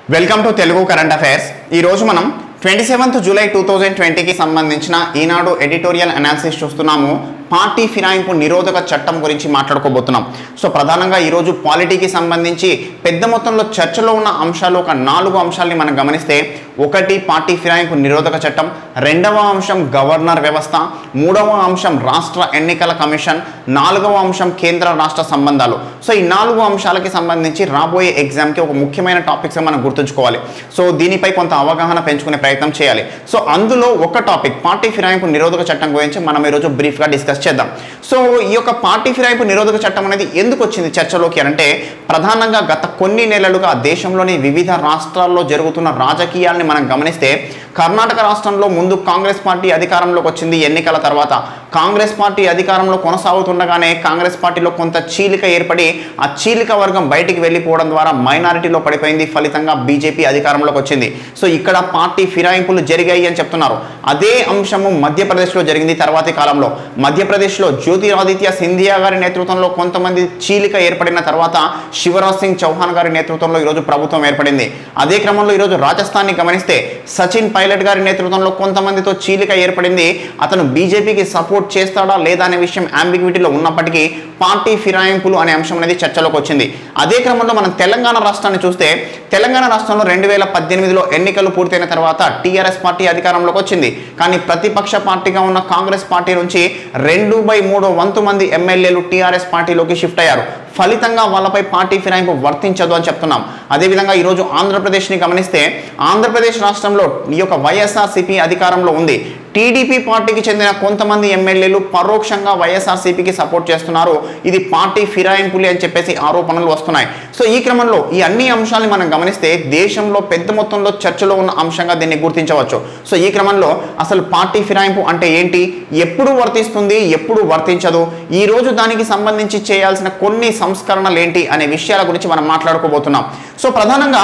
welcome to Telugu current affairs ఈ రోజు మనం twenty seventh July two thousand ట్వంటీకి సంబంధించిన ఈనాడు ఎడిటోరియల్ అనాలిసిస్ చూస్తున్నాము పార్టీ ఫిరాయింపు నిరోధక చట్టం గురించి మాట్లాడుకోబోతున్నాం సో ప్రధానంగా ఈరోజు పాలిటీకి సంబంధించి పెద్ద మొత్తంలో చర్చలో ఉన్న అంశాలు ఒక నాలుగు అంశాలని మనం గమనిస్తే ఒకటి పార్టీ ఫిరాయింపు నిరోధక చట్టం రెండవ అంశం గవర్నర్ వ్యవస్థ మూడవ అంశం రాష్ట్ర ఎన్నికల కమిషన్ నాలుగవ అంశం కేంద్ర రాష్ట్ర సంబంధాలు సో ఈ నాలుగు అంశాలకి సంబంధించి రాబోయే ఎగ్జామ్కి ఒక ముఖ్యమైన టాపిక్స్ మనం గుర్తుంచుకోవాలి సో దీనిపై కొంత అవగాహన పెంచుకునే ప్రయత్నం చేయాలి సో అందులో ఒక టాపిక్ పార్టీ ఫిరాయింపు నిరోధక చట్టం గురించి మనం ఈరోజు బ్రీఫ్గా డిస్కస్ చేద్దాం సో ఈ యొక్క పార్టీ ఫిరాయింపు నిరోధక చట్టం అనేది ఎందుకు వచ్చింది చర్చలోకి అంటే ప్రధానంగా గత కొన్ని నెలలుగా దేశంలోని వివిధ రాష్ట్రాల్లో జరుగుతున్న రాజకీయాల్ని మనం గమనిస్తే కర్ణాటక రాష్ట్రంలో ముందు కాంగ్రెస్ పార్టీ అధికారంలోకి వచ్చింది ఎన్నికల తర్వాత కాంగ్రెస్ పార్టీ అధికారంలో కొనసాగుతుండగానే కాంగ్రెస్ పార్టీలో కొంత చీలిక ఏర్పడి ఆ చీలిక వర్గం బయటికి వెళ్ళిపోవడం ద్వారా మైనారిటీలో పడిపోయింది ఫలితంగా బీజేపీ అధికారంలోకి వచ్చింది సో ఇక్కడ పార్టీ ఫిరాయింపులు జరిగాయి అని చెప్తున్నారు అదే అంశము మధ్యప్రదేశ్లో జరిగింది తర్వాతి కాలంలో మధ్యప్రదేశ్లో జ్యోతిరాదిత్య సింధియా గారి నేతృత్వంలో కొంతమంది చీలిక ఏర్పడిన తర్వాత శివరాజ్ సింగ్ చౌహాన్ గారి నేతృత్వంలో ఈరోజు ప్రభుత్వం ఏర్పడింది అదే క్రమంలో ఈరోజు రాజస్థాన్ని గమనిస్తే సచిన్ పైలట్ గారి నేతృత్వంలో కొంతమందితో చీలిక ఏర్పడింది అతను బీజేపీకి సపోర్ట్ చేస్తాడా లేదా అనే విషయం అంబిగ్విటీలో ఉన్నప్పటికీ పార్టీ ఫిరాయింపులు అనే అంశం అనేది చర్చలోకి వచ్చింది అదే క్రమంలో మనం తెలంగాణ రాష్ట్రాన్ని చూస్తే తెలంగాణ రాష్ట్రంలో రెండు వేల పద్దెనిమిదిలో ఎన్నికలు పూర్తయిన తర్వాత టీఆర్ఎస్ పార్టీ అధికారంలోకి వచ్చింది కానీ ప్రతిపక్ష పార్టీగా ఉన్న కాంగ్రెస్ పార్టీ నుంచి రెండు బై మూడో వంతు మంది ఎమ్మెల్యేలు టీఆర్ఎస్ పార్టీలోకి షిఫ్ట్ అయ్యారు ఫలితంగా వాళ్ళపై పార్టీ ఫిరాయింపు వర్తించదు అని చెప్తున్నాం అదేవిధంగా ఈరోజు ఆంధ్రప్రదేశ్ని గమనిస్తే ఆంధ్రప్రదేశ్ రాష్ట్రంలో ఈ యొక్క వైఎస్ఆర్సీపీ అధికారంలో ఉంది టీడీపీ పార్టీకి చెందిన కొంతమంది ఎమ్మెల్యేలు పరోక్షంగా వైఎస్ఆర్సీపీకి సపోర్ట్ చేస్తున్నారు ఇది పార్టీ ఫిరాయింపులే అని చెప్పేసి ఆరోపణలు వస్తున్నాయి సో ఈ క్రమంలో ఈ అన్ని అంశాలను మనం గమనిస్తే దేశంలో పెద్ద మొత్తంలో చర్చలో ఉన్న అంశంగా దీన్ని గుర్తించవచ్చు సో ఈ క్రమంలో అసలు పార్టీ ఫిరాయింపు అంటే ఏంటి ఎప్పుడు వర్తిస్తుంది ఎప్పుడు వర్తించదు ఈ రోజు దానికి సంబంధించి చేయాల్సిన కొన్ని సంస్కరణలు ఏంటి అనే విషయాల గురించి మనం మాట్లాడుకోబోతున్నాం సో ప్రధానంగా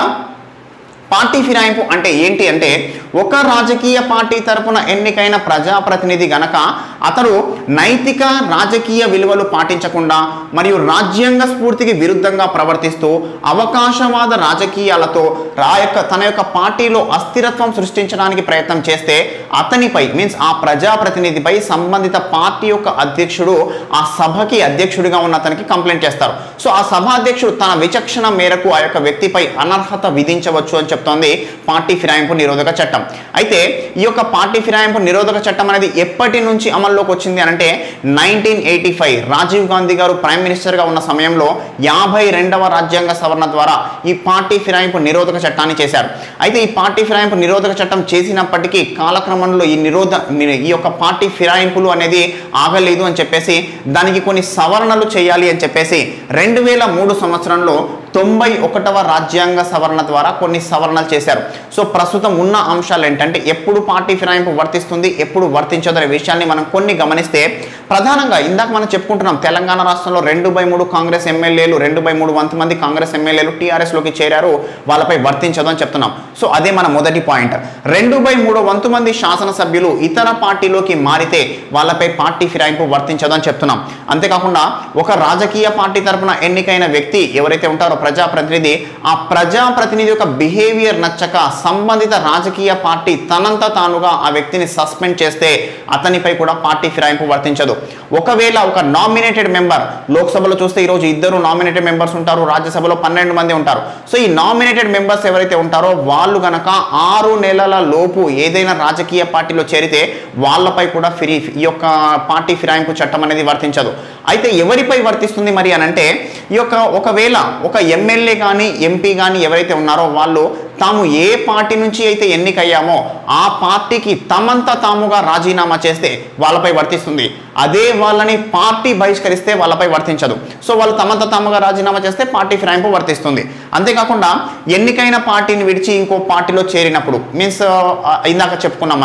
పార్టీ ఫిరాయింపు అంటే ఏంటి అంటే ఒక రాజకీయ పార్టీ తరపున ఎన్నికైన ప్రజాప్రతినిధి గనక అతడు నైతిక రాజకీయ విలువలు పాటించకుండా మరియు రాజ్యాంగ స్ఫూర్తికి విరుద్ధంగా ప్రవర్తిస్తూ అవకాశవాద రాజకీయాలతో రా యొక్క తన యొక్క పార్టీలో అస్థిరత్వం సృష్టించడానికి ప్రయత్నం చేస్తే అతనిపై మీన్స్ ఆ ప్రజాప్రతినిధిపై సంబంధిత పార్టీ యొక్క అధ్యక్షుడు ఆ సభకి అధ్యక్షుడిగా ఉన్న అతనికి కంప్లైంట్ చేస్తారు సో ఆ సభ అధ్యక్షుడు తన విచక్షణ మేరకు ఆ యొక్క వ్యక్తిపై అనర్హత విధించవచ్చు అని చెప్తోంది పార్టీ ఫిరాయింపు నిరోధక చట్టం అయితే ఈ యొక్క పార్టీ ఫిరాయింపు నిరోధక చట్టం అనేది ఎప్పటి నుంచి అమల్లోకి వచ్చింది అని అంటే nineteen eighty five Rajiv Gandhi గారు ప్రైమ్ మినిస్టర్గా ఉన్న సమయంలో యాభై రెండవ రాజ్యాంగ సవరణ ద్వారా ఈ పార్టీ ఫిరాయింపు నిరోధక చట్టాన్ని చేశారు అయితే ఈ పార్టీ ఫిరాయింపు నిరోధక చట్టం చేసినప్పటికీ కాలక్రమంలో ఈ నిరోధ ఈ యొక్క పార్టీ ఫిరాయింపులు అనేది ఆగలేదు అని చెప్పేసి దానికి కొన్ని సవరణలు చేయాలి అని చెప్పేసి రెండు వేల మూడు సంవత్సరంలో తొంభై ఒకటవ రాజ్యాంగ సవరణ ద్వారా కొన్ని సవరణలు చేశారు సో ప్రస్తుతం ఉన్న అంశాలు ఏంటంటే ఎప్పుడు పార్టీ ఫిరాయింపు వర్తిస్తుంది ఎప్పుడు వర్తించదు అనే విషయాన్ని మనం కొన్ని గమనిస్తే ప్రధానంగా ఇందాక మనం చెప్పుకుంటున్నాం తెలంగాణ రాష్ట్రంలో రెండు బై మూడు కాంగ్రెస్ ఎమ్మెల్యేలు రెండు బై మూడు వంద మంది కాంగ్రెస్ ఎమ్మెల్యేలు టీఆర్ఎస్లోకి చేరారు వాళ్ళపై వర్తించదు అని చెప్తున్నాం సో అదే మన మొదటి పాయింట్ రెండు బై మూడు వంతు మంది శాసనసభ్యులు ఇతర పార్టీలోకి మారితే వాళ్ళపై పార్టీ ఫిరాయింపు వర్తించదు అని చెప్తున్నాం అంతేకాకుండా ఒక రాజకీయ పార్టీ తరపున ఎన్నికైన వ్యక్తి ఎవరైతే ఉంటారో ప్రజాప్రతినిధి ఆ ప్రజాప్రతినిధి యొక్క బిహేవియర్ నచ్చక సంబంధిత రాజకీయ పార్టీ తనంత తానుగా ఆ వ్యక్తిని సస్పెండ్ చేస్తే అతనిపై కూడా పార్టీ ఫిరాయింపు వర్తించదు ఒకవేళ ఒక నామినేటెడ్ మెంబర్ లోక్సభలో చూస్తే ఈరోజు ఇద్దరు నామినేటెడ్ మెంబర్స్ ఉంటారు రాజ్యసభలో పన్నెండు మంది ఉంటారు సో ఈ నామినేటెడ్ మెంబర్స్ ఎవరైతే ఉంటారో వాళ్ళు గనక ఆరు నెలల లోపు ఏదైనా రాజకీయ పార్టీలో చేరితే వాళ్ళపై కూడా ఫిరి ఈ యొక్క పార్టీ ఫిరాయింపు చట్టం అనేది వర్తించదు అయితే ఎవరిపై వర్తిస్తుంది మరి అని అంటే ఈ యొక్క ఒకవేళ ఒక ఎమ్మెల్యే కానీ ఎంపీ కానీ ఎవరైతే ఉన్నారో వాళ్ళు తాము ఏ పార్టీ నుంచి అయితే ఎన్నికయ్యామో ఆ పార్టీకి తమంతా తాముగా రాజీనామా చేస్తే వాళ్ళపై వర్తిస్తుంది అదే వాళ్ళని పార్టీ బహిష్కరిస్తే వాళ్ళపై వర్తించదు సో వాళ్ళు తమంత తాముగా రాజీనామా చేస్తే పార్టీ ఫిరాయింపు వర్తిస్తుంది అంతేకాకుండా ఎన్నికైన పార్టీని విడిచి ఇంకో పార్టీలో చేరినప్పుడు మీన్స్ ఇందాక చెప్పుకున్నాం మనం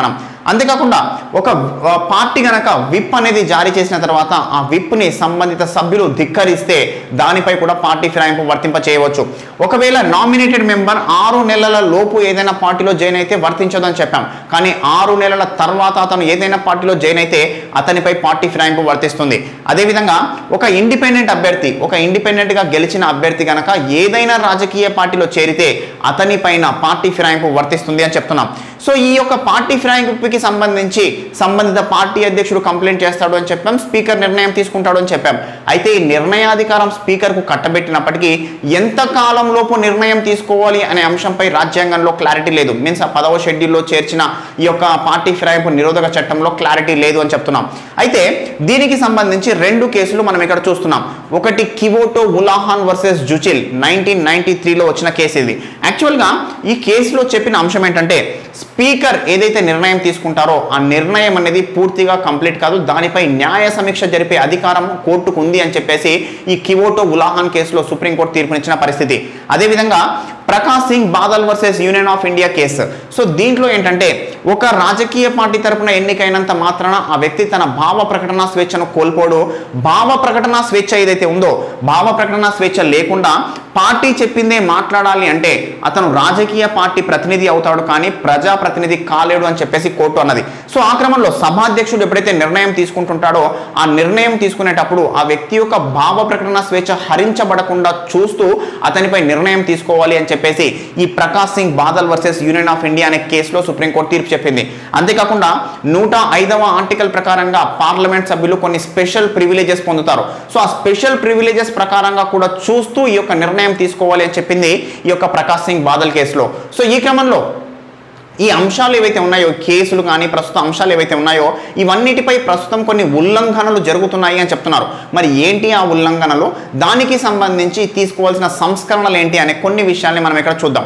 అంతేకాకుండా ఒక ఆ, పార్టీ గనక విప్ అనేది జారీ చేసిన తర్వాత ఆ విప్ని సంబంధిత సభ్యులు ధిక్కరిస్తే దానిపై కూడా పార్టీ ఫిరాయింపు వర్తింప చేయవచ్చు ఒకవేళ నామినేటెడ్ మెంబర్ ఆరు నెలల లోపు ఏదైనా పార్టీలో జాయిన్ అయితే వర్తించదని చెప్పాం కానీ ఆరు నెలల తర్వాత అతను ఏదైనా పార్టీలో జాయిన్ అయితే అతనిపై పార్టీ ఫిరాయింపు వర్తిస్తుంది అదేవిధంగా ఒక ఇండిపెండెంట్ అభ్యర్థి ఒక ఇండిపెండెంట్ గా గెలిచిన అభ్యర్థి గనక ఏదైనా రాజకీయ పార్టీలో చేరితే అతని పైన పార్టీ ఫిరాయింపు వర్తిస్తుంది అని చెప్తున్నాం సో ఈ యొక్క పార్టీ ఫిరాయింపుకి సంబంధించి సంబంధిత పార్టీ అధ్యక్షుడు కంప్లైంట్ చేస్తాడు అని చెప్పాం స్పీకర్ నిర్ణయం తీసుకుంటాడు అని చెప్పాం అయితే ఈ నిర్ణయాధికారం స్పీకర్కు కట్టబెట్టినప్పటికీ ఎంత కాలంలోపు నిర్ణయం తీసుకోవాలి అనే అంశంపై రాజ్యాంగంలో క్లారిటీ లేదు మీన్స్ ఆ పదవ షెడ్యూల్లో చేర్చిన ఈ యొక్క పార్టీ ఫిరాయింపు నిరోధక చట్టంలో క్లారిటీ లేదు అని చెప్తున్నాం అయితే దీనికి సంబంధించి రెండు కేసులు మనం ఇక్కడ చూస్తున్నాం ఒకటి Kihoto Hollohan versus Zachillhu nineteen ninety త్రీలో వచ్చిన కేసు ఇది యాక్చువల్గా ఈ కేసులో చెప్పిన అంశం ఏంటంటే స్పీకర్ ఏదైతే నిర్ణయం తీసుకుంటారో ఆ నిర్ణయం అనేది పూర్తిగా కంప్లీట్ కాదు దానిపై న్యాయ సమీక్ష జరిపే అధికారం కోర్టుకు ఉంది అని చెప్పేసి ఈ కివోటో ఉలాహాన్ కేసులో సుప్రీంకోర్టు తీర్పునిచ్చిన పరిస్థితి అదేవిధంగా Prakash Singh Badal versus union of India కేసు సో దీంట్లో ఏంటంటే ఒక రాజకీయ పార్టీ తరపున ఎన్నికైనంత మాత్రాన ఆ వ్యక్తి తన భావ ప్రకటన స్వేచ్ఛను కోల్పోడు భావ ప్రకటన స్వేచ్ఛ ఏదైతే ఉందో భావ ప్రకటన స్వేచ్ఛ లేకుండా పార్టీ చెప్పిందే మాట్లాడాలి అంటే అతను రాజకీయ పార్టీ ప్రతినిధి అవుతాడు కానీ ప్రజా ప్రతినిధి కాలేడు అని చెప్పేసి కోర్టు అన్నది సో ఆ క్రమంలో సభాధ్యక్షుడు ఎప్పుడైతే నిర్ణయం తీసుకుంటుంటాడో ఆ నిర్ణయం తీసుకునేటప్పుడు ఆ వ్యక్తి యొక్క భావ ప్రకటన స్వేచ్ఛ హరించబడకుండా చూస్తూ అతనిపై నిర్ణయం తీసుకోవాలి అని చెప్పేసి ఈ Prakash Singh Badal versus union of India అనే కేసులో సుప్రీంకోర్టు తీర్పు చెప్పింది అంతేకాకుండా నూట ఐదవ ఆర్టికల్ ప్రకారంగా పార్లమెంట్ సభ్యులు కొన్ని స్పెషల్ ప్రివిలేజెస్ పొందుతారు సో ఆ స్పెషల్ ప్రివిలేజెస్ ప్రకారంగా కూడా చూస్తూ ఈ యొక్క నిర్ణయం తీసుకోవాలి అని చెప్పింది ఈ యొక్క ప్రకాష్ సింగ్ బాదల్ కేసులో సో ఈ క్రమంలో ఈ అంశాలు ఏవైతే ఉన్నాయో కేసులు కానీ ప్రస్తుత అంశాలు ఏవైతే ఉన్నాయో ఇవన్నిటిపై ప్రస్తుతం కొన్ని ఉల్లంఘనలు జరుగుతున్నాయి అని చెప్తున్నారు మరి ఏంటి ఆ ఉల్లంఘనలు దానికి సంబంధించి తీసుకోవాల్సిన సంస్కరణలు ఏంటి అనే కొన్ని విషయాల్ని మనం ఇక్కడ చూద్దాం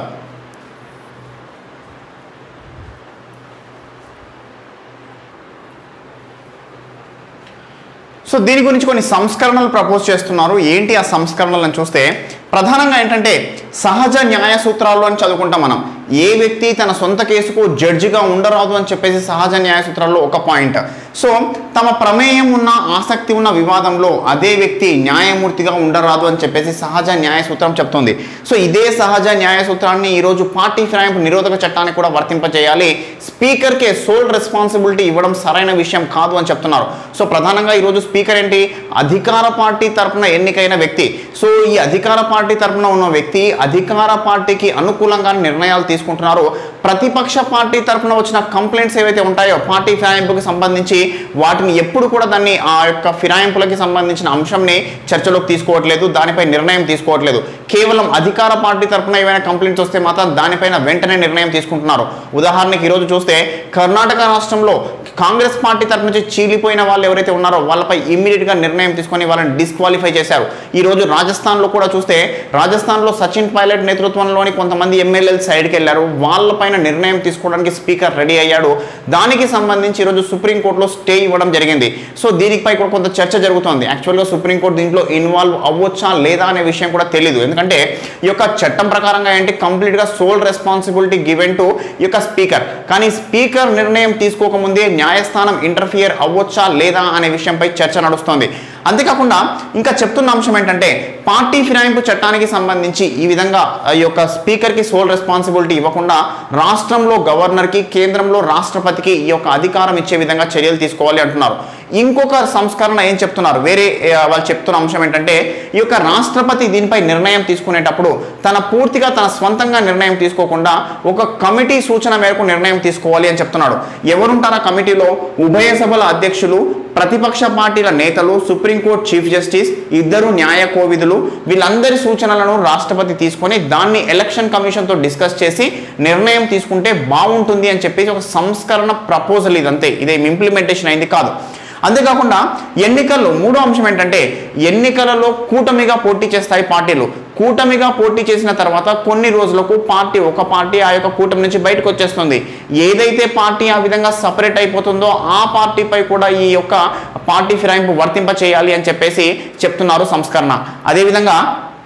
సో దీని గురించి కొన్ని సంస్కరణలు ప్రపోజ్ చేస్తున్నారు ఏంటి ఆ సంస్కరణలు అని చూస్తే ప్రధానంగా ఏంటంటే సహజ న్యాయ సూత్రాల్లో అని చదువుకుంటాం మనం ఏ వ్యక్తి తన సొంత కేసుకు జడ్జిగా ఉండరాదు అని చెప్పేసి సహజ న్యాయ సూత్రాల్లో ఒక పాయింట్ సో తమ ప్రమేయం ఉన్న ఆసక్తి ఉన్న వివాదంలో అదే వ్యక్తి న్యాయమూర్తిగా ఉండరాదు అని చెప్పేసి సహజ న్యాయ సూత్రం చెప్తుంది సో ఇదే సహజ న్యాయ సూత్రాన్ని ఈరోజు పార్టీ ఫిరాయింపు నిరోధక చట్టాన్ని కూడా వర్తింపజేయాలి స్పీకర్కే సోల్ రెస్పాన్సిబిలిటీ ఇవ్వడం సరైన విషయం కాదు అని చెప్తున్నారు సో ప్రధానంగా ఈరోజు స్పీకర్ ఏంటి అధికార పార్టీ తరపున ఎన్నికైన వ్యక్తి సో ఈ అధికార పార్టీ తరపున ఉన్న వ్యక్తి అధికార పార్టీకి అనుకూలంగా నిర్ణయాలు తీసుకుంటున్నారు ప్రతిపక్ష పార్టీ తరపున వచ్చిన కంప్లైంట్స్ ఏవైతే ఉంటాయో పార్టీ ఫిరాయింపుకి సంబంధించి వాటిని ఎప్పుడు కూడా దాన్ని ఆ యొక్క ఫిరాయింపులకి సంబంధించిన అంశంని చర్చలోకి తీసుకోవట్లేదు దానిపై నిర్ణయం తీసుకోవట్లేదు కేవలం అధికార పార్టీ తరపున ఏమైనా కంప్లైంట్స్ వస్తే మాత్రం దానిపైన వెంటనే నిర్ణయం తీసుకుంటున్నారు ఉదాహరణకి ఈరోజు చూస్తే కర్ణాటక రాష్ట్రంలో కాంగ్రెస్ పార్టీ తరపు నుంచి చీలిపోయిన వాళ్ళు ఎవరైతే ఉన్నారో వాళ్ళపై ఇమ్మీడియట్ గా నిర్ణయం తీసుకొని వాళ్ళని డిస్క్వాలిఫై చేశారు ఈ రోజు రాజస్థాన్లో కూడా చూస్తే రాజస్థాన్లో సచిన్ పైలట్ నేతృత్వంలోని కొంతమంది ఎమ్మెల్యేలు సైడ్కి వెళ్ళారు వాళ్ళపైన నిర్ణయం తీసుకోవడానికి స్పీకర్ రెడీ అయ్యాడు దానికి సంబంధించి ఈరోజు సుప్రీంకోర్టులో స్టే ఇవ్వడం జరిగింది సో దీనిపై కూడా కొంత చర్చ జరుగుతోంది యాక్చువల్గా సుప్రీంకోర్టు దీంట్లో ఇన్వాల్వ్ అవ్వచ్చా లేదా అనే విషయం కూడా తెలియదు ఎందుకంటే ఈ యొక్క చట్టం ప్రకారంగా ఏంటి కంప్లీట్గా సోల్ రెస్పాన్సిబిలిటీ గివెన్ టు ఈ యొక్క స్పీకర్ కానీ స్పీకర్ నిర్ణయం తీసుకోకముందే న్యాయస్థానం ఇంటర్ఫియర్ అవ్వచ్చా లేదా అనే విషయంపై చర్చ నడుస్తోంది అంతేకాకుండా ఇంకా చెప్తున్న అంశం ఏంటంటే పార్టీ ఫిరాయింపు చట్టానికి సంబంధించి ఈ విధంగా ఈ యొక్క స్పీకర్కి సోల్ రెస్పాన్సిబిలిటీ ఇవ్వకుండా రాష్ట్రంలో గవర్నర్కి కేంద్రంలో రాష్ట్రపతికి ఈ యొక్క అధికారం ఇచ్చే విధంగా చర్యలు తీసుకోవాలి అంటున్నారు ఇంకొక సంస్కరణ ఏం చెప్తున్నారు వేరే ఏ, వాళ్ళు చెప్తున్న అంశం ఏంటంటే ఈ యొక్క రాష్ట్రపతి దీనిపై నిర్ణయం తీసుకునేటప్పుడు తన పూర్తిగా తన స్వంతంగా నిర్ణయం తీసుకోకుండా ఒక కమిటీ సూచన మేరకు నిర్ణయం తీసుకోవాలి అని చెప్తున్నాడు ఎవరుంటారు ఆ కమిటీలో ఉభయ సభల అధ్యక్షులు ప్రతిపక్ష పార్టీల నేతలు సుప్రీంకోర్టు చీఫ్ జస్టిస్ ఇద్దరు న్యాయ కోవిదులు వీళ్ళందరి సూచనలను రాష్ట్రపతి తీసుకొని దాన్ని ఎలక్షన్ కమిషన్తో డిస్కస్ చేసి నిర్ణయం తీసుకుంటే బాగుంటుంది అని చెప్పేసి ఒక సంస్కరణ ప్రపోజల్ ఇదంతే ఇదేం ఇంప్లిమెంటేషన్ అయింది కాదు అంతేకాకుండా ఎన్నికల్లో మూడో అంశం ఏంటంటే ఎన్నికలలో కూటమిగా పోటీ చేస్తాయి పార్టీలు కూటమిగా పోటీ చేసిన తర్వాత కొన్ని రోజులకు పార్టీ ఒక పార్టీ ఆ యొక్క కూటమి నుంచి బయటకు వచ్చేస్తుంది ఏదైతే పార్టీ ఆ విధంగా సపరేట్ అయిపోతుందో ఆ పార్టీపై కూడా ఈ యొక్క పార్టీ ఫిరాయింపు వర్తింప చేయాలి అని చెప్పేసి చెప్తున్నారు సంస్కరణ అదేవిధంగా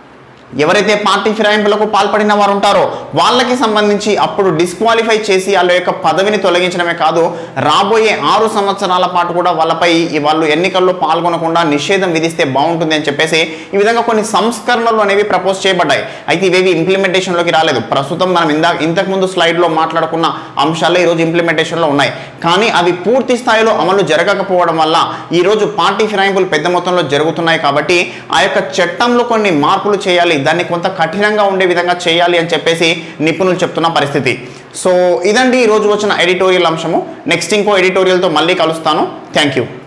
ఎవరైతే పార్టీ ఫిరాయింపులకు పాల్పడిన వారు ఉంటారో వాళ్ళకి సంబంధించి అప్పుడు డిస్క్వాలిఫై చేసి వాళ్ళ యొక్క పదవిని తొలగించడమే కాదు రాబోయే ఆరు సంవత్సరాల పాటు కూడా వాళ్ళపై ఈ వాళ్ళు ఎన్నికల్లో పాల్గొనకుండా నిషేధం విధిస్తే బాగుంటుంది అని చెప్పేసి ఈ విధంగా కొన్ని సంస్కరణలు అనేవి ప్రపోజ్ చేయబడ్డాయి అయితే ఇవేవి ఇంప్లిమెంటేషన్లోకి రాలేదు ప్రస్తుతం మనం ఇందా ఇంతకుముందు స్లైడ్లో మాట్లాడుకున్న అంశాలే ఈరోజు ఇంప్లిమెంటేషన్లో ఉన్నాయి కానీ అవి పూర్తి స్థాయిలో అమలు జరగకపోవడం వల్ల ఈరోజు పార్టీ ఫిరాయింపులు పెద్ద మొత్తంలో జరుగుతున్నాయి కాబట్టి ఆ యొక్క చట్టంలో కొన్ని మార్పులు చేయాలి దాన్ని కొంత కఠినంగా ఉండే విధంగా చేయాలి అని చెప్పేసి నిపుణులు చెప్తున్న పరిస్థితి సో ఇదండి ఈ రోజు వచ్చిన ఎడిటోరియల్ అంశము నెక్స్ట్ ఇంకో ఎడిటోరియల్తో మళ్ళీ కలుస్తాను థ్యాంక్ యూ